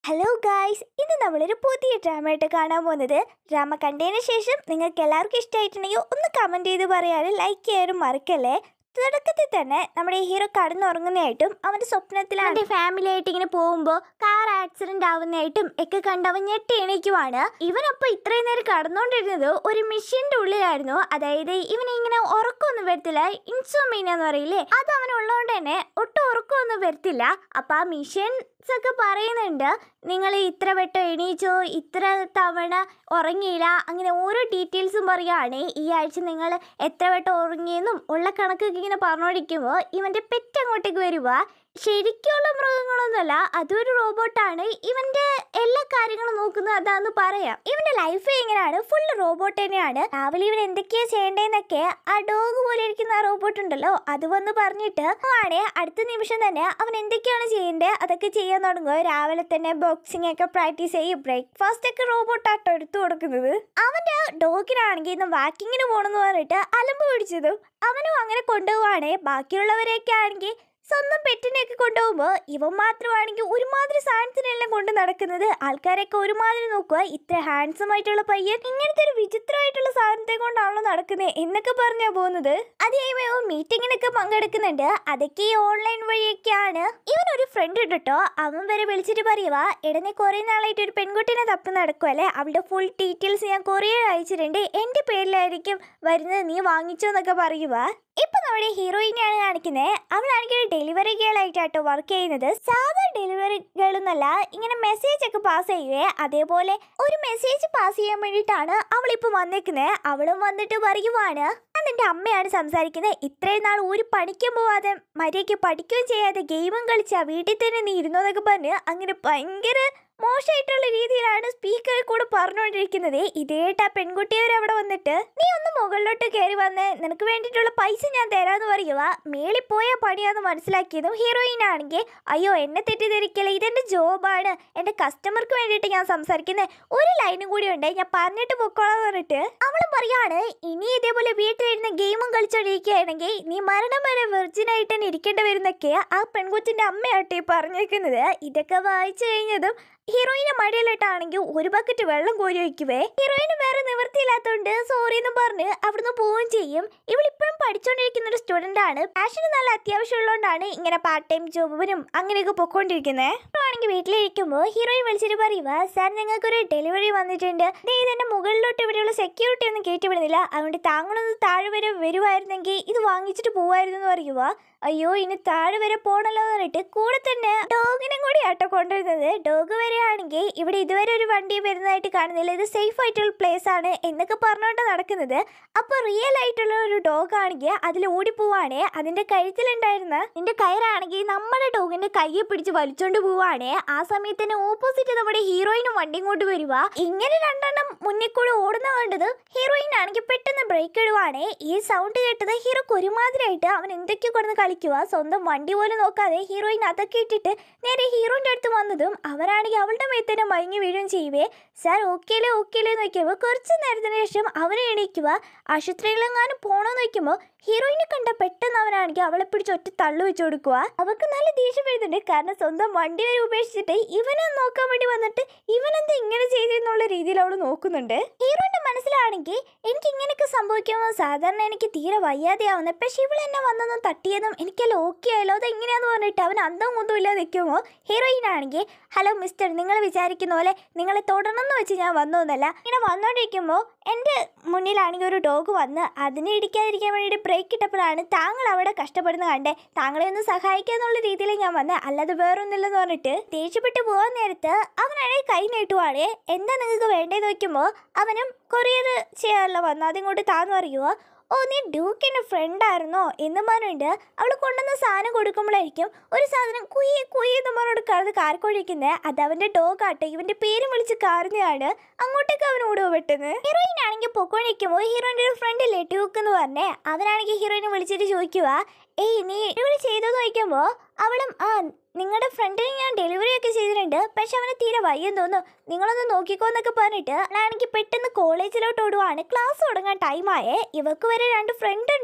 hello guys ഇന്ന് നമ്മളൊരു പുതിയ ഡ്രാമയായിട്ട് കാണാൻ പോകുന്നത് ഡ്രാമ കണ്ടതിന് ശേഷം നിങ്ങൾക്ക് എല്ലാവർക്കും ഇഷ്ടമായിട്ടുണ്ടെങ്കിൽ ഒന്ന് കമൻറ്റ് ചെയ്ത് പറയാനും ലൈക്ക് ചെയ്യാനും മറക്കല്ലേ തുടക്കത്തിൽ തന്നെ നമ്മുടെ ഈ ഹീറോ കടന്നുറങ്ങുന്നതായിട്ടും അവൻ്റെ സ്വപ്നത്തിൽ അവൻ്റെ ഫാമിലി ആയിട്ട് ഇങ്ങനെ പോകുമ്പോൾ കാർ ആക്സിഡന്റ് ആവുന്നതായിട്ടും ഒക്കെ കണ്ട് അവൻ ഞെട്ടി എണീക്കുവാണ് ഇവനപ്പോൾ ഇത്രയും നേരം കടന്നുകൊണ്ടിരുന്നത് ഒരു മെഷീൻ്റെ ഉള്ളിലായിരുന്നു അതായത് ഇവന് ഇങ്ങനെ ഉറക്കമൊന്നും വരത്തില്ല ഇൻസോമീന എന്ന് പറയില്ലേ അത് അവനുള്ളതുകൊണ്ട് തന്നെ ഒട്ടും ഉറക്കമൊന്നും വരത്തില്ല അപ്പം ആ മിഷൻസ് ഒക്കെ പറയുന്നുണ്ട് നിങ്ങൾ ഇത്ര വട്ടം എണീച്ചോ ഇത്ര തവണ ഉറങ്ങിയില്ല അങ്ങനെ ഓരോ ഡീറ്റെയിൽസും പറയുകയാണ് ഈ ആഴ്ച നിങ്ങൾ എത്ര വട്ടം ഉറങ്ങിയെന്നും ഉള്ള കണക്കൊക്കെ ഇങ്ങനെ പറഞ്ഞോണ്ടിരിക്കുമ്പോൾ ഇവൻ്റെ പെറ്റ് അങ്ങോട്ടേക്ക് വരുക ശരിക്കുള്ള മൃഗങ്ങളൊന്നുമല്ല അതൊരു റോബോട്ടാണ് ഇവന്റെ എല്ലാ കാര്യങ്ങളും നോക്കുന്നത് അതാന്ന് പറയാം ഇവന്റെ ലൈഫ് എങ്ങനെയാണ് ഫുൾ റോബോട്ട് തന്നെയാണ് രാവിലെ ഇവൻ എന്തൊക്കെയാ ചെയ്യേണ്ടതെന്നൊക്കെ ആ ഡോഗ് പോലെ ഇരിക്കുന്ന ആ റോബോട്ട് ഉണ്ടല്ലോ അത് വന്ന് പറഞ്ഞിട്ട് ആണ് അടുത്ത നിമിഷം തന്നെ അവൻ എന്തൊക്കെയാണ് ചെയ്യേണ്ടത് അതൊക്കെ ചെയ്യാൻ തുടങ്ങുക രാവിലെ തന്നെ ബോക്സിംഗ് ഒക്കെ പ്രാക്ടീസ് ചെയ്യും ബ്രേക്ക്ഫാസ്റ്റ് ഒക്കെ റോബോട്ടാട്ടോ എടുത്തു കൊടുക്കുന്നത് അവന്റെ ഡോഗിനാണെങ്കിൽ ഇന്ന് വാക്കിങ്ങിന് പോകണമെന്ന് പറഞ്ഞിട്ട് അലമ്പ് പിടിച്ചതും അവനും അങ്ങനെ കൊണ്ടുപോവാണേ ബാക്കിയുള്ളവരെയൊക്കെ ആണെങ്കിൽ സ്വന്തം പെറ്റിനെയൊക്കെ കൊണ്ടുപോകുമ്പോൾ ഇവൻ മാത്രമാണെങ്കിൽ ഒരുമാതിരി സാധനത്തിനെല്ലാം കൊണ്ട് നടക്കുന്നത് ആൾക്കാരൊക്കെ ഒരുമാതിരി നോക്കുക ഇത്ര ഹാൻസം ആയിട്ടുള്ള പയ്യൻ ഇങ്ങനത്തെ ഒരു വിചിത്രമായിട്ടുള്ള സാധനത്തെ കൊണ്ടാണല്ലോ നടക്കുന്നത് എന്നൊക്കെ പറഞ്ഞാ പോകുന്നത് അത് കഴിയുമ്പോൾ മീറ്റിങ്ങിനൊക്കെ പങ്കെടുക്കുന്നുണ്ട് അതൊക്കെ ഈ ഓൺലൈൻ വഴിയൊക്കെയാണ് ഇവൻ ഒരു ഫ്രണ്ട് ഉണ്ട് കേട്ടോ അവൻ വരെ വിളിച്ചിട്ട് പറയുക എടനെ കുറെ നാളായിട്ട് ഒരു പെൺകുട്ടിനെ തപ്പി നടക്കുമല്ലേ അവളുടെ ഫുൾ ഡീറ്റെയിൽസ് ഞാൻ കുറേ അയച്ചിട്ടുണ്ട് എൻ്റെ പേരിലായിരിക്കും വരുന്നത് നീ വാങ്ങിച്ചോ എന്നൊക്കെ പറയുക ഇപ്പൊ നമ്മുടെ ഹീറോയിനെയാണ് കാണിക്കുന്നത് അവളാണെങ്കിൽ ഒരു ഡെലിവറി ഗേൾ ആയിട്ടാട്ടോ വർക്ക് ചെയ്യുന്നത് സാധാ ഡെലിവറി ഗേൾ എന്നല്ല ഇങ്ങനെ മെസ്സേജ് ഒക്കെ പാസ് ചെയ്യുവേ അതേപോലെ ഒരു മെസ്സേജ് പാസ് ചെയ്യാൻ വേണ്ടിയിട്ടാണ് അവളിപ്പോ വന്നേക്കുന്നത് അവളും വന്നിട്ട് പറയുവാണ് അതെന്റെ അമ്മയാണ് സംസാരിക്കുന്നത് ഇത്രയും നാൾ ഒരു പണിക്കും പോവാതെ മര്യാദയ്ക്ക് പഠിക്കുകയും ചെയ്യാതെ ഗെയിമും കളിച്ചാ വീട്ടിൽ തന്നെ നീ ഇരുന്നോന്നൊക്കെ പറഞ്ഞ് അങ്ങനെ ഭയങ്കര മോശമായിട്ടുള്ള രീതിയിലാണ് സ്പീക്കർ കൂടെ പറഞ്ഞുകൊണ്ടിരിക്കുന്നത് ഇതേട്ട് ആ പെൺകുട്ടിയവർ അവിടെ വന്നിട്ട് നീ ഒന്ന് മുകളിലോട്ട് കയറി വന്ന് നിനക്ക് വേണ്ടിയിട്ടുള്ള പൈസ ഞാൻ തരാന്ന് പറയുക മേളിൽ പോയ പണിയാന്ന് മനസ്സിലാക്കിയതും ഹീറോയിൻ ആണെങ്കിൽ അയ്യോ എന്നെ തെറ്റിദ്ധരിക്കല ഇതെന്റെ ജോബാണ് എന്റെ കസ്റ്റമർക്ക് വേണ്ടിയിട്ട് ഞാൻ സംസാരിക്കുന്നത് ഒരു ലൈനും കൂടി ഉണ്ട് ഞാൻ പറഞ്ഞിട്ട് പൊക്കോളാന്ന് പറഞ്ഞിട്ട് അവളും പറയാണ് ഇനി ഇതേപോലെ വീട്ടിലിരുന്ന് ഗെയിമും കളിച്ചോണ്ടിരിക്കുകയാണെങ്കിൽ നീ മരണം വരെ വെർജിൻ ആയിട്ട് തന്നെ ഇരിക്കേണ്ടി വരുന്നൊക്കെ ആ പെൺകൊച്ചിന്റെ അമ്മയാട്ടെ പറഞ്ഞേക്കുന്നത് ഇതൊക്കെ വായിച്ചു കഴിഞ്ഞതും ഹീറോയിനെ മടിയിലിട്ടാണെങ്കിൽ ഒരു ബക്കറ്റ് വെള്ളം കോരി വയ്ക്കുവേ ഹീറോയിന് വേറെ നിവൃത്തിയില്ലാത്തതുകൊണ്ട് സോറി എന്ന് പറഞ്ഞ് അവിടുന്ന് പോവുകയും ചെയ്യും ഇവളിപ്പോഴും പഠിച്ചുകൊണ്ടിരിക്കുന്ന ഒരു സ്റ്റുഡൻ്റ് ആണ് പാഷന് നല്ല അത്യാവശ്യമുള്ളതുകൊണ്ടാണ് ഇങ്ങനെ പാർട്ട് ടൈം ജോബിനും അങ്ങനെയൊക്കെ പൊക്കോണ്ടിരിക്കുന്നത് ആണെങ്കിൽ വീട്ടിലിരിക്കുമ്പോൾ ഹീറോയിൻ വിളിച്ചിട്ട് പറയുക സാർ ഞങ്ങൾക്കൊരു ഡെലിവറി വന്നിട്ടുണ്ട് ദേ ഇതെന്റെ മുകളിലോട്ട് ഇവിടെയുള്ള സെക്യൂരിറ്റി ഒന്നും കയറ്റി വിടുന്നില്ല അതുകൊണ്ട് താങ്കളൊന്ന് താഴെ വരെ വരുമായിരുന്നെങ്കിൽ ഇത് വാങ്ങിച്ചിട്ട് പോവായിരുന്നു എന്ന് പറയുക അയ്യോ ഇനി താഴെ വരെ പോണല്ലോ എന്ന് പറഞ്ഞിട്ട് കൂടെ തന്നെ ഡോഗിനും കൂടി ആട്ടോ കൊണ്ടുവരുന്നത് ഡോഗ് വരെയാണെങ്കിൽ ഇവിടെ ഇതുവരെ ഒരു വണ്ടി വരുന്നതായിട്ട് കാണുന്നില്ല ഇത് സേഫ് ആയിട്ടുള്ള പ്ലേസ് ആണ് എന്നൊക്കെ പറഞ്ഞുകൊണ്ട് നടക്കുന്നത് അപ്പോൾ റിയൽ ആയിട്ടുള്ള ഒരു ഡോഗ് ആണെങ്കിൽ അതിൽ ഓടിപ്പോവാണേ അതിന്റെ കഴുത്തിലുണ്ടായിരുന്ന ഇതിന്റെ കയറാണെങ്കിൽ നമ്മുടെ ഡോഗിന്റെ കയ്യെ പിടിച്ച് വലിച്ചോണ്ട് പോവാണേ ആ സമയത്ത് തന്നെ ഓപ്പോസിറ്റ് നമ്മുടെ ഹീറോയിനും വണ്ടിയും കൊണ്ട് വരുക ഇങ്ങനെ രണ്ടെണ്ണം മുന്നിൽ കൂടെ ഓടുന്ന കണ്ടത് ഹീറോയിൻ ആണെങ്കിൽ പെട്ടെന്ന് ബ്രേക്ക് ഇടുവാണേ ഈ സൗണ്ട് കേട്ടത് ഹീറോക്ക് ഒരുമാതിരിയായിട്ട് അവൻ എന്തൊക്കെയോ കിടന്ന് കളിക്കുക സ്വന്തം വണ്ടി പോലും നോക്കാതെ ഹീറോയിൻ അതൊക്കെ ഇട്ടിട്ട് നേരെ ഹീറോയിൻ്റെ അടുത്ത് വന്നതും അവരാണെങ്കിൽ അവളുടെ മേത്തന്നെ മയങ്ങി വീഴുകയും ചെയ്യുവേ സാർ ഓക്കേലേ ഓക്കേലേ നോക്കിയപ്പോൾ കുറച്ച് നേരത്തിന് ശേഷം അവനെ എണീക്കുക ആശുപത്രിയിലെങ്ങാനും പോകണമെന്ന് നോക്കുമ്പോൾ ഹീറോയിനെ കണ്ട പെട്ടെന്ന് അവനാണെങ്കിൽ അവളെ പിടിച്ച് ഒറ്റ തള്ളു വെച്ച് കൊടുക്കുക അവൾക്ക് നല്ല ദേഷ്യം വരുന്നുണ്ട് കാരണം സ്വന്തം വണ്ടി വരെ ഉപേക്ഷിച്ചിട്ട് ഇവനെ നോക്കാൻ വേണ്ടി വന്നിട്ട് ഇവനെന്താ ഇങ്ങനെ ചെയ്തെന്നുള്ള രീതിയിൽ അവൾ നോക്കുന്നുണ്ട് ഹീറോയിന്റെ മനസ്സിലാണെങ്കിൽ എനിക്ക് ഇങ്ങനെയൊക്കെ സംഭവിക്കുമ്പോൾ സാധാരണ എനിക്ക് തീരെ വയ്യാതെയാവുന്നത് പക്ഷെ ഇവൾ എന്നെ വന്നൊന്നും തട്ടിയതും എനിക്കെല്ലാം ഓക്കെ ആയല്ലോ അത് എങ്ങനെയാന്ന് പറഞ്ഞിട്ട് അവൻ അന്തം ഒന്നും ഇല്ലാതെ നിൽക്കുമ്പോൾ ഹീറോയിൻ ആണെങ്കിൽ ഹലോ മിസ്റ്റർ നിങ്ങൾ വിചാരിക്കുന്ന പോലെ നിങ്ങളെ തുടർന്നെന്ന് വെച്ച് ഞാൻ വന്നതൊന്നല്ല ഇങ്ങനെ വന്നുകൊണ്ടിരിക്കുമ്പോൾ എൻ്റെ മുന്നിലാണെങ്കിൽ ഒരു ഡോഗ് വന്ന് അതിനെ ഇടിക്കാതിരിക്കാൻ വേണ്ടിയിട്ട് ബ്രേക്ക് ഇട്ടപ്പോഴാണ് താങ്കൾ അവിടെ കഷ്ടപ്പെടുന്ന കണ്ടേ താങ്കളെ ഒന്ന് സഹായിക്കുക എന്നുള്ള രീതിയിൽ ഞാൻ വന്നത് അല്ലാതെ വേറൊന്നുമില്ലെന്ന് പറഞ്ഞിട്ട് ദേഷ്യപ്പെട്ട് പോകാൻ നേരത്ത് അവനാണെങ്കിൽ കൈ നീട്ടുവാണേ എന്താ നിങ്ങൾക്ക് വേണ്ടതെന്ന് നോക്കുമ്പോൾ അവനും കൊറിയർ ചെയ്യാനുള്ള വന്നു അതിങ്ങോട്ട് താന്ന് പറയുമോ ഓ നീ ഡ്യൂക്കിൻ്റെ ഫ്രണ്ടായിരുന്നോ എന്ന് പറഞ്ഞിട്ട് അവൾ കൊണ്ടുവന്ന സാധനം കൊടുക്കുമ്പോഴായിരിക്കും ഒരു സാധനം കുയി കുയി എന്ന് പറഞ്ഞോട് കറന്ന് കാർക്കൊഴിക്കുന്നത് അത് അവൻ്റെ ഡോഗാട്ടെ ഇവൻ്റെ പേരും വിളിച്ച് കാറുന്നതാണ് അങ്ങോട്ടേക്ക് അവൻ ഓടുക പെട്ടെന്ന് ഹീറോയിൻ ആണെങ്കിൽ പൊക്കോണ്ടിരിക്കുമ്പോൾ ഹീറോയിൻ്റെ ഒരു ഫ്രണ്ടില്ലേ ഡ്യൂക്ക് എന്ന് പറഞ്ഞേ അവനാണെങ്കിൽ ഹീറോയിനെ വിളിച്ചിട്ട് ചോദിക്കുക ഏയ് നീ ഡെലിവറി ചെയ്തോന്ന് ചോദിക്കുമ്പോൾ അവളും ആ നിങ്ങളുടെ ഫ്രണ്ടിന് ഞാൻ ഡെലിവറി ഒക്കെ ചെയ്തിട്ടുണ്ട് പക്ഷെ അവന് തീരെ വയ്യെന്ന് തോന്നുന്നു നിങ്ങളൊന്ന് നോക്കിക്കോ എന്നൊക്കെ പറഞ്ഞിട്ട് അവളാണെങ്കിൽ പെട്ടെന്ന് കോളേജിലോട്ട് ഓടുവാണ് ക്ലാസ് തുടങ്ങാൻ ടൈമായേ ഇവക്ക് വരെ രണ്ട് ഫ്രണ്ട് ഉണ്ട്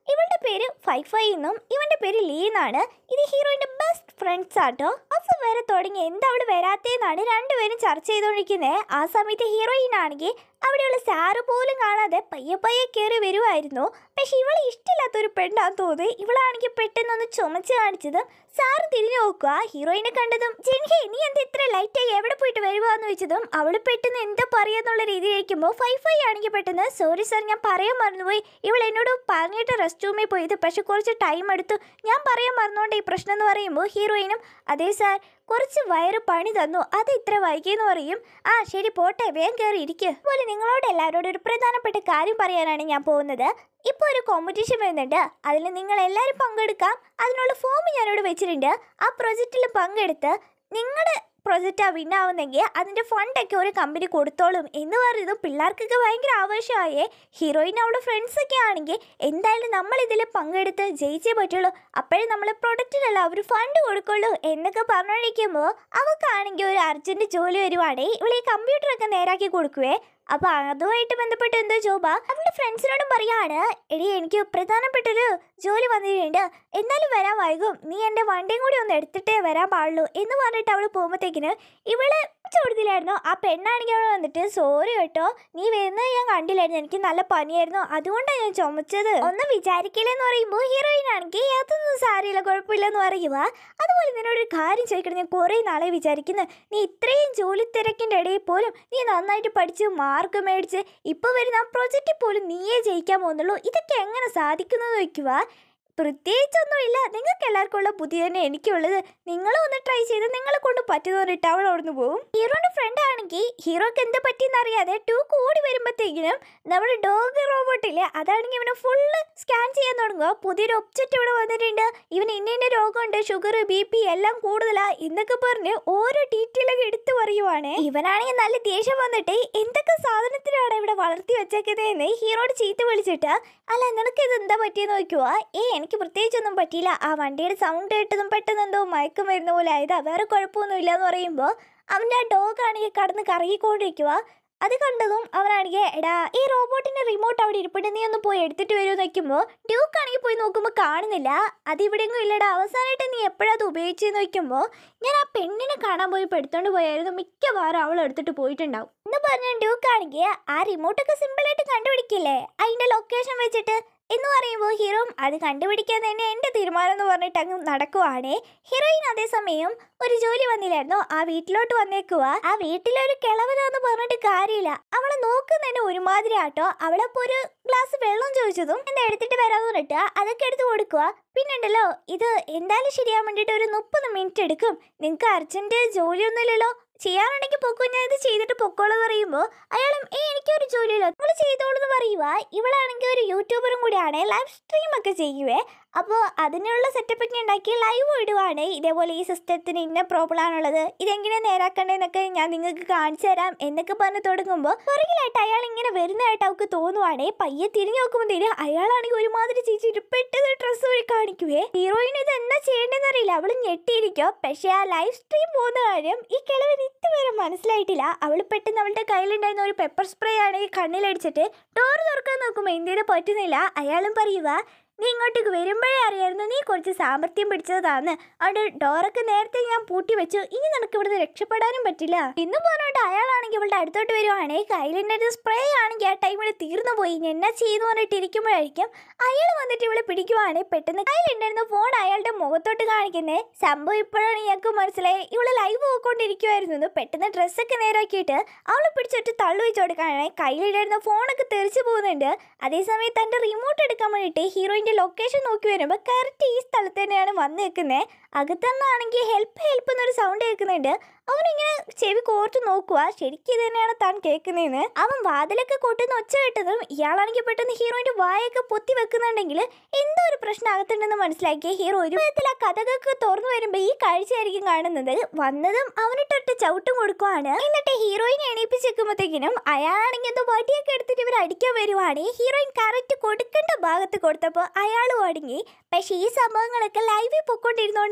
ഇവളുടെ പേര് ഫൈഫൈ എന്നും ഇവന്റെ പേര് ലീ എന്നാണ് ഇത് ഹീറോയിന്റെ ബെസ്റ്റ് ഫ്രണ്ട്സ് ആട്ടോ മാസം വരെ തുടങ്ങി എന്താ അവള് വരാത്തേന്നാണ് രണ്ടുപേരും ചർച്ച ചെയ്തുകൊണ്ടിരിക്കുന്നത് ആ സമയത്ത് ഹീറോയിൻ ആണെങ്കിൽ അവിടെയുള്ള സാറ് പോലും കാണാതെ പയ്യെ പയ്യെ കയറി വരുമായിരുന്നു പക്ഷെ ഇവളെ ഇഷ്ടമില്ലാത്തൊരു പെണ്ണാന്ന് തോന്നി ഇവളാണെങ്കിൽ പെട്ടെന്നൊന്ന് ചുമച്ച് കാണിച്ചതും സാറ് തിരിഞ്ഞു നോക്കുക ഹീറോയിനെ കണ്ടതും ജെൻഹേ നീ എന്താ ഇത്ര ലൈറ്റായി എവിടെ പോയിട്ട് വരുവാന്ന് വെച്ചതും അവള് പെട്ടെന്ന് എന്താ പറയാന്നുള്ള രീതിയിലേക്കുമ്പോൾ ഫൈ ഫൈ ആണെങ്കിൽ പെട്ടെന്ന് സോറി സാർ ഞാൻ പറയാൻ മറന്നുപോയി ഇവൾ എന്നോട് പറഞ്ഞിട്ട് റെസ്റ്റ് റൂമിൽ പോയത് പക്ഷെ കുറച്ച് ടൈം എടുത്തു ഞാൻ പറയാൻ മറന്നുകൊണ്ട് ഈ പ്രശ്നം എന്ന് പറയുമ്പോൾ ഹീറോയിനും അതെ സാർ കുറച്ച് വയറ് പണി തന്നു അത് ഇത്ര വൈകിയെന്ന് പറയും ആ ശരി പോട്ടെ വേഗം കയറി ഇരിക്കുക പോലെ നിങ്ങളോട് എല്ലാവരോടും ഒരു പ്രധാനപ്പെട്ട കാര്യം പറയാനാണ് ഞാൻ പോകുന്നത് ഇപ്പോൾ ഒരു കോമ്പറ്റീഷൻ വരുന്നുണ്ട് അതിൽ നിങ്ങൾ എല്ലാവരും പങ്കെടുക്കാം അതിനുള്ള ഫോം ഞാനിവിടെ വെച്ചിട്ടുണ്ട് ആ പ്രൊജക്റ്റിൽ പങ്കെടുത്ത് നിങ്ങളുടെ പ്രൊജക്റ്റാണ് വിന്നാവുന്നെങ്കിൽ അതിൻ്റെ ഫണ്ടൊക്കെ ഒരു കമ്പനി കൊടുത്തോളും എന്ന് പറയുന്നത് പിള്ളേർക്കൊക്കെ ഭയങ്കര ആവശ്യമായേ ഹീറോയിൻ അവളുടെ ഫ്രണ്ട്സൊക്കെ ആണെങ്കിൽ എന്തായാലും നമ്മൾ ഇതിൽ പങ്കെടുത്ത് ജയിച്ചേ പറ്റുള്ളൂ അപ്പോഴേ നമ്മൾ പ്രൊഡക്റ്റിനല്ല അവർ ഫണ്ട് കൊടുക്കുള്ളൂ എന്നൊക്കെ പറഞ്ഞോണ്ടിരിക്കുമ്പോൾ അവൾക്കാണെങ്കിൽ ഒരു അർജൻറ്റ് ജോലി വരുവാണെങ്കിൽ ഇവൾ ഈ കമ്പ്യൂട്ടറൊക്കെ നേരാക്കി കൊടുക്കുവേ അപ്പോൾ അതുമായിട്ട് ബന്ധപ്പെട്ട് എന്തോ ജോബാ അവളുടെ ഫ്രണ്ട്സിനോടും പറയാണ് എടി എനിക്ക് പ്രധാനപ്പെട്ടൊരു ജോലി വന്നിട്ടുണ്ട് എന്നാലും വരാൻ വൈകും നീ എൻ്റെ വണ്ടിയും കൂടി ഒന്ന് എടുത്തിട്ടേ വരാൻ പാടുള്ളൂ എന്ന് പറഞ്ഞിട്ട് അവൾ പോകുമ്പോഴത്തേക്കിന് ഇവള് ചോദ്യത്തിലായിരുന്നു ആ പെണ്ണാണെങ്കിൽ അവിടെ വന്നിട്ട് സോറി കേട്ടോ നീ വരുന്നത് ഞാൻ കണ്ടില്ലായിരുന്നു എനിക്ക് നല്ല പനിയായിരുന്നു അതുകൊണ്ടാണ് ഞാൻ ചുമച്ചത് ഒന്ന് വിചാരിക്കില്ലെന്ന് പറയുമ്പോൾ ഹീറോയിൻ ആണെങ്കിൽ അതൊന്നും സാരിയില്ല കുഴപ്പമില്ലെന്ന് പറയുക അതുപോലെ നിന്നോട് ഒരു കാര്യം ചോദിക്കണം ഞാൻ കുറേ നാളെ വിചാരിക്കുന്നു നീ ഇത്രയും ജോലി തിരക്കിൻ്റെ ഇടയിൽ പോലും നീ നന്നായിട്ട് പഠിച്ച് മാർക്ക് മേടിച്ച് ഇപ്പോൾ വരുന്ന ആ പ്രൊജക്റ്റിൽ പോലും നീയേ ജയിക്കാൻ പോകുന്നുള്ളൂ ഇതൊക്കെ എങ്ങനെ സാധിക്കുന്നത് വയ്ക്കുക പ്രത്യേകിച്ചൊന്നുമില്ല നിങ്ങൾക്ക് എല്ലാവർക്കും ഉള്ള ബുദ്ധി തന്നെ എനിക്കുള്ളത് നിങ്ങളും ഒന്ന് ട്രൈ ചെയ്ത് നിങ്ങളെ കൊണ്ട് പറ്റുന്ന പറഞ്ഞിട്ട് അവൾ അവിടുന്ന് പോകും ഹീറോയുടെ ഫ്രണ്ട് ആണെങ്കിൽ ഹീറോക്ക് എന്ത് പറ്റിയെന്ന് അറിയാതെ ടു കൂടി വരുമ്പോഴത്തേക്കിനും നമ്മുടെ ഡോഗ് റോബോട്ടില്ലേ അതാണെങ്കിൽ ഇവനെ ഫുള്ള് സ്കാൻ ചെയ്യാൻ തുടങ്ങുക പുതിയൊരു ഒബ്ജക്റ്റ് ഇവിടെ വന്നിട്ടുണ്ട് ഇവന് ഇന്ന ഇന്ന രോഗമുണ്ട് ഷുഗർ ബി പി എല്ലാം കൂടുതലാ എന്നൊക്കെ പറഞ്ഞ് ഓരോ ഡീറ്റെയിലൊക്കെ എടുത്തു പറയുവാണ് ഇവനാണെങ്കിൽ നല്ല ദേഷ്യം വന്നിട്ട് എന്തൊക്കെ സാധനത്തിനാണ് ഇവിടെ വളർത്തി വെച്ചേക്കുന്നതെന്ന് ഹീറോട് ചീത്ത വിളിച്ചിട്ട് അല്ല നിനക്ക് ഇത് എന്താ പറ്റിയെന്ന് നോക്കുക ഏ എനിക്ക് പ്രത്യേകിച്ചൊന്നും പറ്റിയില്ല ആ വണ്ടിയുടെ സൗണ്ട് കേട്ടതും പെട്ടെന്ന് എന്തോ മയക്കം വരുന്ന പോലെ ആയതാ വേറെ കുഴപ്പമൊന്നുമില്ല എന്ന് പറയുമ്പോൾ അവൻ്റെ ആ ഡോഗ് ആണെങ്കിൽ കടന്ന് കറങ്ങിക്കൊണ്ടിരിക്കുക അത് കണ്ടതും അവനാണെങ്കിൽ എടാ ഈ റോബോട്ടിന്റെ റിമോട്ട് അവിടെ ഇരിപ്പുണ്ട് നീ ഒന്ന് പോയി എടുത്തിട്ട് വരുമെന്ന് നോക്കുമ്പോൾ ഡ്യൂക്ക് ആണെങ്കിൽ പോയി നോക്കുമ്പോൾ കാണുന്നില്ല അത് ഇവിടെയെങ്കിലും ഇല്ലടാ അവസാനമായിട്ട് നീ എപ്പോഴത് ഉപയോഗിച്ചെന്ന് നോക്കുമ്പോൾ ഞാൻ ആ പെണ്ണിനെ കാണാൻ പോയി എടുത്തോണ്ട് പോയായിരുന്നു മിക്കവാറും അവൾ എടുത്തിട്ട് പോയിട്ടുണ്ടാവും എന്ന് പറഞ്ഞ ഡ്യൂക്ക് ആണെങ്കിൽ ആ റിമോട്ടൊക്കെ സിമ്പിളായിട്ട് കണ്ടുപിടിക്കില്ലേ അതിന്റെ ലൊക്കേഷൻ വെച്ചിട്ട് എന്ന് പറയുമ്പോൾ ഹീറോ അത് കണ്ടുപിടിക്കാൻ തന്നെ എൻ്റെ തീരുമാനം എന്ന് പറഞ്ഞിട്ട് അങ്ങ് നടക്കുവാണേ ഹീറോയിൻ അതേസമയം ഒരു ജോലി വന്നില്ലായിരുന്നോ ആ വീട്ടിലോട്ട് വന്നേക്കുക ആ വീട്ടിലൊരു കിളവനാന്ന് പറഞ്ഞിട്ട് കാര്യമില്ല അവളെ നോക്കുന്നതിന് ഒരുമാതിരി ആട്ടോ അവളപ്പോൾ ഒരു ഗ്ലാസ് വെള്ളം ചോദിച്ചതും എന്താ എടുത്തിട്ട് വരാമെന്ന് പറഞ്ഞിട്ട് അതൊക്കെ എടുത്ത് കൊടുക്കുക പിന്നുണ്ടല്ലോ ഇത് എന്തായാലും ശരിയാൻ വേണ്ടിയിട്ട് ഒരു മുപ്പത് മിനിറ്റ് എടുക്കും നിങ്ങൾക്ക് അർജൻറ്റ് ജോലിയൊന്നുമില്ലല്ലോ ചെയ്യാനുണ്ടെങ്കിൽ പൊക്കോ ഞാൻ ഇത് ചെയ്തിട്ട് പൊക്കോളൂ പറയുമ്പോൾ അയാളും ഏ എനിക്കൊരു ജോലിയില്ല നിങ്ങൾ ചെയ്തോളൂ എന്ന് പറയുക ഇവളാണെങ്കിൽ ഒരു യൂട്യൂബറും കൂടിയാണ് ലൈവ് സ്ട്രീം ഒക്കെ ചെയ്യുവേ അപ്പോൾ അതിനുള്ള സെറ്റപ്പ് ഒക്കെ ഉണ്ടാക്കി ലൈവ് ഇടുവാണ് ഇതേപോലെ ഈ സിസ്റ്റത്തിന് ഇന്ന പ്രോബ്ലം ആണുള്ളത് ഇതെങ്ങനെ നേരാക്കണ്ടേന്നൊക്കെ ഞാൻ നിങ്ങൾക്ക് കാണിച്ചു തരാം എന്നൊക്കെ പറഞ്ഞ് തുടങ്ങുമ്പോൾ പുറകിലായിട്ട് അയാൾ ഇങ്ങനെ വരുന്നതായിട്ട് അവൾക്ക് തോന്നുവാണേ പയ്യെ തിരിഞ്ഞു നോക്കുമ്പോഴത്തേന് അയാളാണെങ്കിൽ ഒരുമാതിരി ചേച്ചിട്ട് പെട്ടെന്ന് ഡ്രസ്സ് വഴി കാണിക്കുവേ ഹീറോയിൻ ഇത് എന്നാ ചെയ്യേണ്ടതെന്ന് അറിയില്ല അവൾ ഞെട്ടിയിരിക്കോ പക്ഷേ ആ ലൈവ് സ്ട്രീം പോകുന്ന കാര്യം ഈ കിളവൻ ഇതുവരെ മനസ്സിലായിട്ടില്ല അവൾ പെട്ടെന്ന് അവളുടെ കയ്യിലുണ്ടായിരുന്ന ഒരു പെപ്പർ സ്പ്രേ ആണെങ്കിൽ കണ്ണിലടിച്ചിട്ട് ഡോർ തുറക്കാൻ നോക്കുമ്പോൾ എന്തിനു പറ്റുന്നില്ല അയാളും പറയുക നീ ഇങ്ങോട്ടേക്ക് വരുമ്പോഴേ അറിയായിരുന്നു നീ കുറച്ച് സാമർത്ഥ്യം പിടിച്ചതാണ് അതുകൊണ്ട് ഡോറൊക്കെ നേരത്തെ ഞാൻ പൂട്ടി വെച്ചു ഇനി നിനക്ക് ഇവിടുന്ന് രക്ഷപ്പെടാനും പറ്റില്ല ഇന്നും പറഞ്ഞിട്ട് അയാളാണെങ്കിൽ ഇവളുടെ അടുത്തോട്ട് വരുവാണെങ്കിൽ കയ്യിലുണ്ടായിരുന്ന സ്പ്രേ ആണെങ്കിൽ ആ ടൈമിൽ തീർന്നു പോയി ഞാൻ എന്നാ ചെയ്യുന്നു പറഞ്ഞിട്ട് ഇരിക്കുമ്പോഴായിരിക്കും അയാൾ വന്നിട്ട് ഇവളെ പിടിക്കുവാണെങ്കിൽ പെട്ടെന്ന് കയ്യിലുണ്ടായിരുന്ന ഫോൺ അയാളുടെ മുഖത്തോട്ട് കാണിക്കുന്നത് സംഭവം ഇപ്പോഴാണ് ഇയാൾക്ക് മനസ്സിലായി ഇവള് ലൈവ് പോയിക്കൊണ്ടിരിക്കുമായിരുന്നു പെട്ടെന്ന് ഡ്രസ്സൊക്കെ നേരാക്കിയിട്ട് അവളെ പിടിച്ചിട്ട് തള്ളു വെച്ച് കൊടുക്കാനായി കയ്യിലിടായിരുന്ന ഫോണൊക്കെ തെറിച്ചു പോകുന്നുണ്ട് അതേസമയം തൻ്റെ റിമോട്ട് എടുക്കാൻ വേണ്ടിയിട്ട് ഹീറോയിൻ്റെ ലൊക്കേഷൻ നോക്കി വരുമ്പോൾ കറക്റ്റ് ഈ സ്ഥലത്ത് തന്നെയാണ് വന്ന് നിൽക്കുന്നത് അകത്തുനിന്നാണെങ്കിൽ ഹെൽപ്പ് ഹെൽപ്പ് എന്നൊരു സൗണ്ട് കേൾക്കുന്നുണ്ട് അവനിങ്ങനെ ചെവി കോർത്ത് നോക്കുക ശരിക്കും ഇത് തന്നെയാണ് താൻ കേൾക്കുന്നതെന്ന് അവൻ വാതിലൊക്കെ കൊട്ടുന്ന ഒച്ച കേട്ടതും ഇയാളാണെങ്കിൽ പെട്ടെന്ന് ഹീറോയിൻ്റെ വായൊക്കെ പൊത്തി വെക്കുന്നുണ്ടെങ്കിൽ എന്തോ ഒരു പ്രശ്നം അകത്തുണ്ടെന്ന് മനസ്സിലാക്കിയ ഹീറോ ഒരു വിധത്തിൽ ആ കഥകൊക്കെ തുറന്നു വരുമ്പോൾ ഈ കാഴ്ചയായിരിക്കും കാണുന്നത് വന്നതും അവനിട്ടൊട്ട് ചവിട്ടും കൊടുക്കുവാണ് എന്നിട്ട് ഹീറോയിനെ എണീപ്പിച്ചേക്കുമ്പോഴത്തേക്കിനും അയാളാണെങ്കിൽ എന്തോ വടിയൊക്കെ എടുത്തിട്ട് ഇവർ അടിക്കാൻ വരുവാണ് ഹീറോയിൻ കറക്റ്റ് കൊടുക്കേണ്ട ഭാഗത്ത് കൊടുത്തപ്പോൾ അയാളും അടങ്ങി പക്ഷേ ഈ സംഭവങ്ങളൊക്കെ ലൈവിൽ പൊക്കോണ്ടിരുന്നോണ്ട്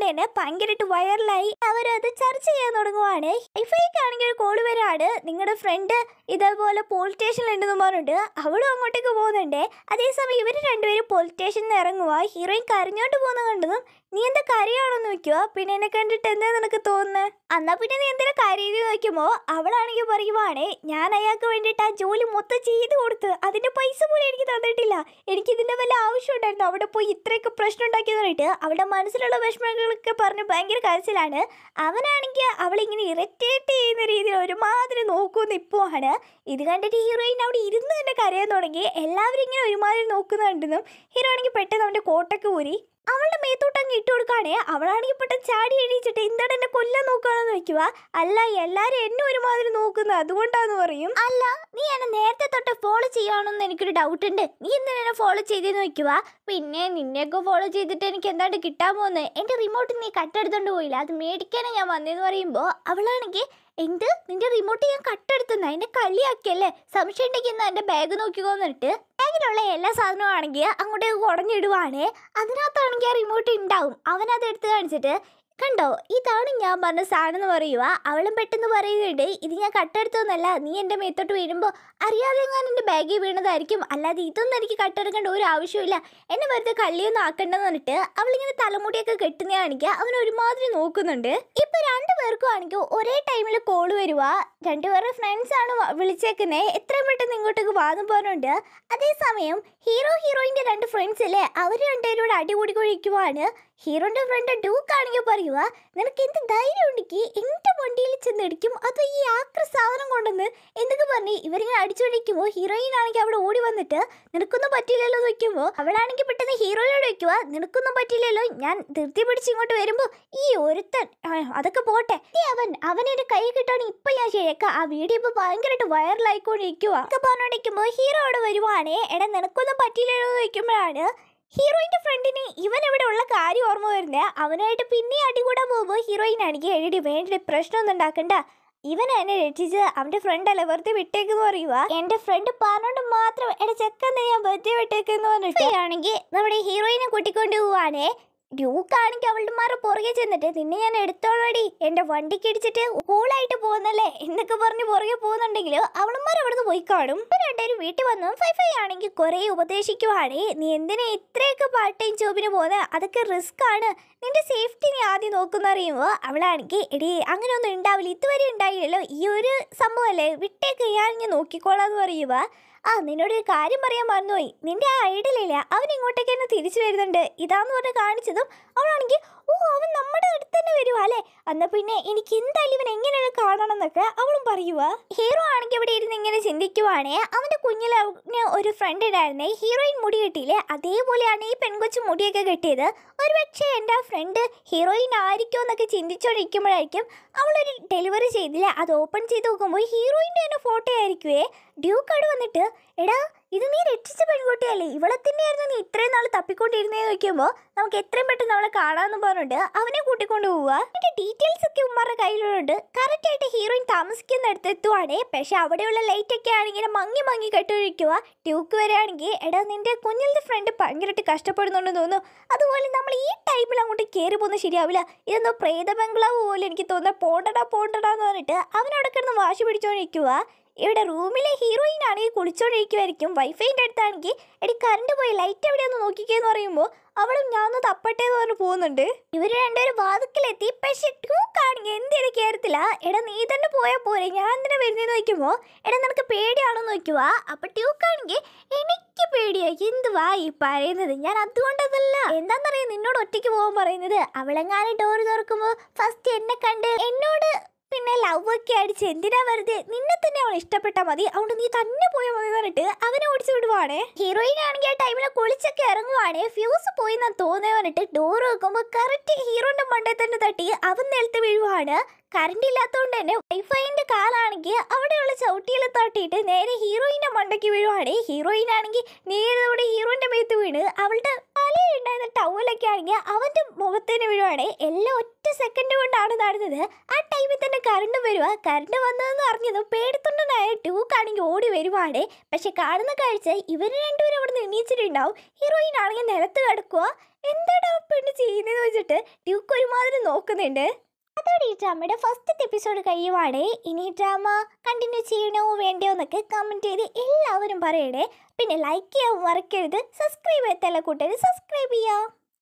തന്നെ ഭയങ്കരമായിട്ട് വൈറലായി അവരത് ചർച്ച ചെയ്യാൻ തുടങ്ങുവാണ് വൈഫൈക്ക് ആണെങ്കിൽ ഒരു കോള് വരാണ് നിങ്ങളുടെ ഫ്രണ്ട് ഇതേപോലെ പോലീസ് സ്റ്റേഷനിൽ ഉണ്ടെന്ന് പറഞ്ഞിട്ട് അവളും അങ്ങോട്ടേക്ക് പോകുന്നുണ്ട് അതേസമയം ഇവർ രണ്ടുപേരും പോലീസ് സ്റ്റേഷനിൽ നിന്ന് ഇറങ്ങുക ഹീറോയിൻ കരഞ്ഞോണ്ട് പോകുന്ന കണ്ടതും നീ എന്താ കരയാണെന്ന് നോക്കുക പിന്നെ എന്നെ കണ്ടിട്ട് എന്താ നിനക്ക് തോന്നുന്നത് എന്നാ പിന്നെ നീ എന്തിനാ കരയത് നോക്കുമ്പോൾ അവളാണെങ്കിൽ പറയുവാണേ ഞാൻ അയാൾക്ക് വേണ്ടിയിട്ട് ആ ജോലി മൊത്തം ചെയ്ത് കൊടുത്ത് അതിന്റെ പൈസ പോലും എനിക്ക് തന്നിട്ടില്ല എനിക്ക് ഇതിന്റെ വല്ല ആവശ്യം ഉണ്ടായിരുന്നു അവിടെ പോയി ഇത്രയൊക്കെ പ്രശ്നം ഉണ്ടാക്കി പറഞ്ഞിട്ട് അവളുടെ മനസ്സിലുള്ള വിഷമങ്ങളൊക്കെ പറഞ്ഞ് ഭയങ്കര കരച്ചിലാണ് അവനാണെങ്കിൽ അവളിങ്ങനെ ഇറിറ്റേറ്റ് ചെയ്യുന്ന രീതിയിൽ ഒരുമാതിരി നോക്കുന്ന ഇപ്പോൾ ആണ് ഇത് കണ്ടിട്ട് ഹീറോയിൻ അവിടെ ഇരുന്ന് തന്നെ കരയാൻ തുടങ്ങി എല്ലാവരും ഇങ്ങനെ ഒരുമാതിരി നോക്കുന്നുണ്ടെന്നും ഹീറോ ആണെങ്കിൽ പെട്ടെന്ന് അവന്റെ കോട്ടൊക്കെ ഊരി അവളുടെ മേത്തോട്ട് അങ്ങ് ഇട്ട് കൊടുക്കാണേ അവളാണെങ്കിൽ പെട്ടെന്ന് ചാടി എണീച്ചിട്ട് എന്താണ് എന്നെ കൊല്ലാൻ നോക്കുകയാണെന്ന് വെക്കുക അല്ല എല്ലാരും എന്നെ ഒരുമാതിരി നോക്കുന്നത് അതുകൊണ്ടാന്ന് പറയും അല്ല നീ എന്നെ നേരത്തെ തൊട്ട് ഫോളോ ചെയ്യാണെന്ന് എനിക്കൊരു ഡൗട്ട് ഉണ്ട് നീ എന്തിനാ എന്നെ ഫോളോ ചെയ്തെന്ന് വെക്കുക പിന്നെ നിന്നെയൊക്കെ ഫോളോ ചെയ്തിട്ട് എനിക്ക് എന്താണ്ട് കിട്ടാൻ പോകുന്നത് എന്റെ റിമോട്ട് നീ കട്ടെടുത്തോണ്ട് പോയില്ല അത് മേടിക്കാനാണ് ഞാൻ വന്നതെന്ന് പറയുമ്പോൾ അവളാണെങ്കിൽ എന്ത് നിന്റെ റിമോട്ട് ഞാൻ കട്ടെടുത്തുന്ന എന്നെ കളിയാക്കിയല്ലേ സംശയം ഉണ്ടെങ്കിൽ എന്നാ എന്റെ ബാഗ് നോക്കിക്കോന്നിട്ട് ബാഗിലുള്ള എല്ലാ സാധനവും ആണെങ്കിൽ അങ്ങോട്ടേക്ക് കുടഞ്ഞിടുവാണേ അതിനകത്താണെങ്കിൽ ആ റിമോട്ട് ഉണ്ടാവും അവനത് എടുത്ത് കാണിച്ചിട്ട് കണ്ടോ ഇതാണ് ഞാൻ പറഞ്ഞ സാധനം എന്ന് പറയുക അവളും പെട്ടെന്ന് പറയുകയുണ്ട് ഇത് ഞാൻ കട്ടെടുത്തൊന്നല്ല നീ എൻ്റെ മേത്തോട്ട് വീഴുമ്പോൾ അറിയാതെ ഞാൻ എൻ്റെ ബാഗിൽ വീണതായിരിക്കും അല്ലാതെ ഇതൊന്നും എനിക്ക് കട്ടെടുക്കേണ്ട ഒരു ആവശ്യമില്ല എന്നെ വെറുതെ കള്ളിയൊന്നും ആക്കണ്ടെന്ന് പറഞ്ഞിട്ട് അവളിങ്ങനെ തലമുടിയൊക്കെ കെട്ടുന്ന കാണിക്കുക അവൻ ഒരുമാതിരി നോക്കുന്നുണ്ട് ഇപ്പൊ രണ്ടുപേർക്കും ആണെങ്കിൽ ഒരേ ടൈമിൽ കോൾ വരുക രണ്ടുപേരുടെ ഫ്രണ്ട്സ് ആണ് വ- വിളിച്ചേക്കുന്നേ എത്രയും പെട്ടെന്ന് ഇങ്ങോട്ടേക്ക് വാദം പറഞ്ഞുണ്ട് അതേസമയം ഹീറോ ഹീറോയിന്റെ രണ്ട് ഫ്രണ്ട്സ് അല്ലേ അവർ രണ്ടുപേരോട് അടികൂടി കൊഴിക്കുവാണ് ഹീറോന്റെ ഫ്രണ്ട് ഡൂക്ക് ആണെങ്കിൽ പറയുക നിനക്ക് എന്ത് ധൈര്യം ഉണ്ടെങ്കിൽ എന്റെ വണ്ടിയിൽ ചെന്നിടിക്കും അത് ഈ ആക്ര സാധനം കൊണ്ടുവന്ന് എന്നൊക്കെ പറഞ്ഞ് ഇവരിങ്ങനെ അടിച്ചോടിക്കുമ്പോൾ ഹീറോയിൻ ആണെങ്കിൽ അവിടെ ഓടി വന്നിട്ട് നിനക്കൊന്നും പറ്റില്ലല്ലോ എന്ന് വെക്കുമ്പോൾ അവളാണെങ്കിൽ പെട്ടെന്ന് ഹീറോയോട് വെക്കുക നിനക്കൊന്നും പറ്റില്ലല്ലോ ഞാൻ ധൃതി പിടിച്ച് ഇങ്ങോട്ട് വരുമ്പോൾ ഈ ഒരുത്തൻ ആ, അതൊക്കെ പോട്ടെ ഈ അവൻ അവനെ കൈ കിട്ടാണ് ഇപ്പൊ ഞാൻ ശരിയാക്കാം ആ വീഡിയോ ഇപ്പൊ ഭയങ്കരമായിട്ട് വൈറലായിക്കൊണ്ടിരിക്കുക ഒക്കെ പറഞ്ഞോണ്ടിരിക്കുമ്പോൾ ഹീറോ അവിടെ വരുവാണേ എടാ നിനക്കൊന്നും പറ്റില്ലല്ലോ എന്ന് വെക്കുമ്പോഴാണ് ഹീറോയിന്റെ ഫ്രണ്ടിന് ഇവൻ ഇവിടെ ഉള്ള കാര്യം ഓർമ്മ വരുന്നത് അവനായിട്ട് പിന്നെ അടികൂടാൻ പോകുമ്പോൾ ഹീറോയിൻ ആണെങ്കിൽ എഴുതി വേണ്ടി പ്രശ്നമൊന്നും ഉണ്ടാക്കണ്ട ഇവൻ എന്നെ രക്ഷിച്ച് അവന്റെ ഫ്രണ്ട് അല്ല വെറുതെ വിട്ടേക്കെന്ന് പറയുക എന്റെ ഫ്രണ്ട് പറഞ്ഞോണ്ട് മാത്രം എന്റെ ചെക്കന്ന് ഞാൻ വെറുതെ വിട്ടേക്കെന്ന് പറഞ്ഞിട്ട് ആണെങ്കിൽ നമ്മുടെ ഹീറോയിനെ കൂട്ടിക്കൊണ്ട് പോവാണേ ഡ്യൂക്കാണെങ്കിൽ അവളുടെ മാറി പുറകെ ചെന്നിട്ട് നിന്നെ ഞാൻ എടുത്തോളടി എന്റെ വണ്ടിക്ക് ഇടിച്ചിട്ട് കൂളായിട്ട് പോകുന്നല്ലേ എന്നൊക്കെ പറഞ്ഞ് പുറകെ പോകുന്നുണ്ടെങ്കിൽ അവളുമാർ അവിടുന്ന് പോയി കാണും ഇപ്പൊ രണ്ടുപേരും വീട്ടിൽ വന്നു ഫൈഫൈ ആണെങ്കിൽ കുറെ ഉപദേശിക്കുവാണേ നീ എന്തിനാ ഇത്രയൊക്കെ പാർട്ട് ടൈം ജോബിന് പോകുന്നത് അതൊക്കെ റിസ്ക് ആണ് നിന്റെ സേഫ്റ്റി നീ ആദ്യം നോക്കുന്ന അറിയുമ്പോൾ അവളാണെങ്കിൽ എടി അങ്ങനെയൊന്നും ഉണ്ടാവില്ല ഇതുവരെ ഉണ്ടായില്ലല്ലോ ഈ ഒരു സംഭവമല്ലേ വിട്ടേക്ക് ഞാൻ ഇങ്ങനെ നോക്കിക്കോളാന്ന് പറയുക ആ നിന്നോട് ഒരു കാര്യം പറയാൻ മറന്നുപോയി നിന്റെ ആ ഐഡലില്ല അവൻ ഇങ്ങോട്ടേക്ക് തന്നെ തിരിച്ചു വരുന്നുണ്ട് ഇതാന്ന് പറഞ്ഞ് കാണിച്ചതും അവളാണെങ്കിൽ ഓ അവൻ നമ്മുടെ അടുത്ത് തന്നെ വരുവാ അല്ലേ എന്നാ പിന്നെ എനിക്ക് എന്തായാലും ഇവൻ എങ്ങനെയാണ് കാണണം എന്നൊക്കെ അവളും പറയുക ഹീറോ ആണെങ്കിൽ ഇവിടെ ഇരുന്ന് ഇങ്ങനെ ചിന്തിക്കുവാണേ അവന്റെ കുഞ്ഞിൽ അവന് ഒരു ഫ്രണ്ട് ഉണ്ടായിരുന്നേ ഹീറോയിൻ മുടി കെട്ടിയില്ലേ അതേപോലെയാണ് ഈ പെൺകൊച്ചു മുടിയൊക്കെ കെട്ടിയത് ഒരുപക്ഷെ എൻ്റെ ആ ഫ്രണ്ട് ഹീറോയിൻ ആയിരിക്കുമോ എന്നൊക്കെ ചിന്തിച്ചോണ്ടിരിക്കുമ്പോഴായിരിക്കും അവളൊരു ഡെലിവറി ചെയ്തില്ല അത് ഓപ്പൺ ചെയ്ത് നോക്കുമ്പോൾ ഹീറോയിൻ്റെ തന്നെ ഫോട്ടോ ആയിരിക്കുവേ ഡ്യൂക്ക് അവിടെ വന്നിട്ട് എടാ ഇത് നീ രക്ഷിച്ച പെൺകുട്ടിയല്ലേ ഇവളെ തന്നെയായിരുന്നു നീ ഇത്രയും നാൾ തപ്പിക്കൊണ്ടിരുന്നേന്ന് നോക്കുമ്പോൾ നമുക്ക് എത്രയും പെട്ടെന്ന് അവളെ കാണാമെന്ന് പറഞ്ഞിട്ട് അവനെ കൂട്ടിക്കൊണ്ട് പോവുക എന്നിട്ട് ഡീറ്റെയിൽസ് ഒക്കെ ഉമ്മാരുടെ കയ്യിലുണ്ട് കറക്റ്റ് ആയിട്ട് ഹീറോയിൻ താമസിക്കുന്നിടത്ത് എത്തുവാണേ പക്ഷെ അവിടെയുള്ള ലൈറ്റ് ഒക്കെ ആണെങ്കിൽ മങ്ങി മങ്ങി കെട്ടൊഴിക്കുക ഡ്യൂക്ക് വരികയാണെങ്കിൽ എടാ നിന്റെ കുഞ്ഞിലത്തെ ഫ്രണ്ട് ഭയങ്കരമായിട്ട് കഷ്ടപ്പെടുന്നുണ്ടെന്ന് തോന്നുന്നു അതുപോലെ നമ്മൾ ഈ ടൈമിൽ അങ്ങോട്ട് കയറി പോകുന്നത് ശരിയാവില്ല ഇതെന്തോ പ്രേത ബംഗ്ലാവ് പോലെ എനിക്ക് തോന്നുന്നത് പോണ്ടടാ പോണ്ടടാ എന്ന് പറഞ്ഞിട്ട് അവനവിടെ കിടന്ന് വാശി പിടിച്ചോണ്ടിരിക്കുക ഇവിടെ റൂമിലെ ഹീറോയിൻ ആണെങ്കിൽ കുളിച്ചോണ്ടിരിക്കുമായിരിക്കും വൈഫൈൻ്റെ അടുത്താണെങ്കിൽ എടി കറണ്ട് പോയി ലൈറ്റ് എവിടെയാന്ന് നോക്കിക്കേന്ന് പറയുമ്പോൾ അവളും ഞാനൊന്ന് തപ്പട്ടെ എന്ന് പറഞ്ഞ് പോകുന്നുണ്ട് ഇവര് രണ്ടുപേരും വാതുക്കലെത്തി പക്ഷെ ടൂക്കാണെങ്കിൽ എന്തിനു കയറത്തില്ല എടാ നീ തന്നെ പോയാൽ പോരെ ഞാൻ എന്തിനാ വരുന്നതെന്ന് നോക്കുമ്പോൾ എടാ നിനക്ക് പേടിയാണോന്ന് നോക്കുക അപ്പൊ ട്യൂക്കാണെങ്കിൽ എനിക്ക് പേടിയാ എന്തുവാ ഈ പറയുന്നത് ഞാൻ അതുകൊണ്ടതല്ല എന്താണെന്നറിയാം നിന്നോട് ഒറ്റയ്ക്ക് പോകാൻ പറയുന്നത് അവളെങ്ങാനും ഡോർ തുറക്കുമ്പോൾ ഫസ്റ്റ് എന്നെ കണ്ട് എന്നോട് പിന്നെ ലവ് ഒക്കെ അടിച്ച് എന്തിനാ വെറുതെ നിന്നെ തന്നെ അവൾ ഇഷ്ടപ്പെട്ടാൽ മതി അതുകൊണ്ട് നീ തന്നെ പോയാൽ മതി എന്ന് പറഞ്ഞിട്ട് അവനെ ഓടിച്ചു വിടുവാണേ ഹീറോയിൻ ആണെങ്കിൽ ആ ടൈമിൽ കുളിച്ചൊക്കെ ഇറങ്ങുവാണേ ഫ്യൂസ് പോയി എന്നാ തോന്നിയ പറഞ്ഞിട്ട് ഡോർ വെക്കുമ്പോൾ കറക്റ്റ് ഹീറോന്റെ മണ്ടേ തന്നെ തട്ടി അവൻ നിലത്ത് വീഴുവാണ് കറണ്ട് ഇല്ലാത്തതുകൊണ്ട് തന്നെ വൈഫൈന്റെ കാലാണെങ്കിൽ അവിടെയുള്ള ചവിട്ടിയിൽ തട്ടിയിട്ട് നേരെ ഹീറോയിന്റെ മണ്ടയ്ക്ക് വീഴുവാണ് ഹീറോയിൻ ആണെങ്കിൽ നേരെ ഹീറോയിന്റെ മേത്ത് വീണ് അവളുടെ തലയിലുണ്ടായിരുന്ന ടവലൊക്കെ ആണെങ്കിൽ അവന്റെ മുഖത്തിന് വീഴുവാണ് എല്ലാം ഒറ്റ സെക്കൻഡ് കൊണ്ടാണ് നടന്നത് ആ ടൈമിൽ തന്നെ കറണ്ട് വരുക കറണ്ട് വന്നതെന്ന് അറിഞ്ഞതും പേടിത്തൊണ്ടനായ ട്യൂക്കാണെങ്കിൽ ഓടി വരുവാണേ പക്ഷെ കാണുന്ന കാഴ്ച ഇവർ രണ്ടുപേരും അവിടെ നിന്ന് എണീച്ചിട്ടുണ്ടാവും ഹീറോയിൻ ആണെങ്കിൽ നിലത്ത് കിടക്കുക എന്താടാ ആ പെണ്ണ് ചെയ്യുന്നതെന്ന് വെച്ചിട്ട് ഡ്യൂക്ക് ഒരുമാതിരി നോക്കുന്നുണ്ട് അതോടെ ഈ ഡ്രാമയുടെ ഫസ്റ്റത്തെ എപ്പിസോഡ് കഴിയുവാണേ ഇനി ഡ്രാമ കണ്ടിന്യൂ ചെയ്യണോ വേണ്ടയോ എന്നൊക്കെ കമൻറ്റ് ചെയ്ത് എല്ലാവരും പറയണേ പിന്നെ ലൈക്ക് ചെയ്യാൻ മറക്കരുത് സബ്സ്ക്രൈബ് ചെയ്യാത്തല്ല കൂട്ടുകാർ സബ്സ്ക്രൈബ് ചെയ്യാം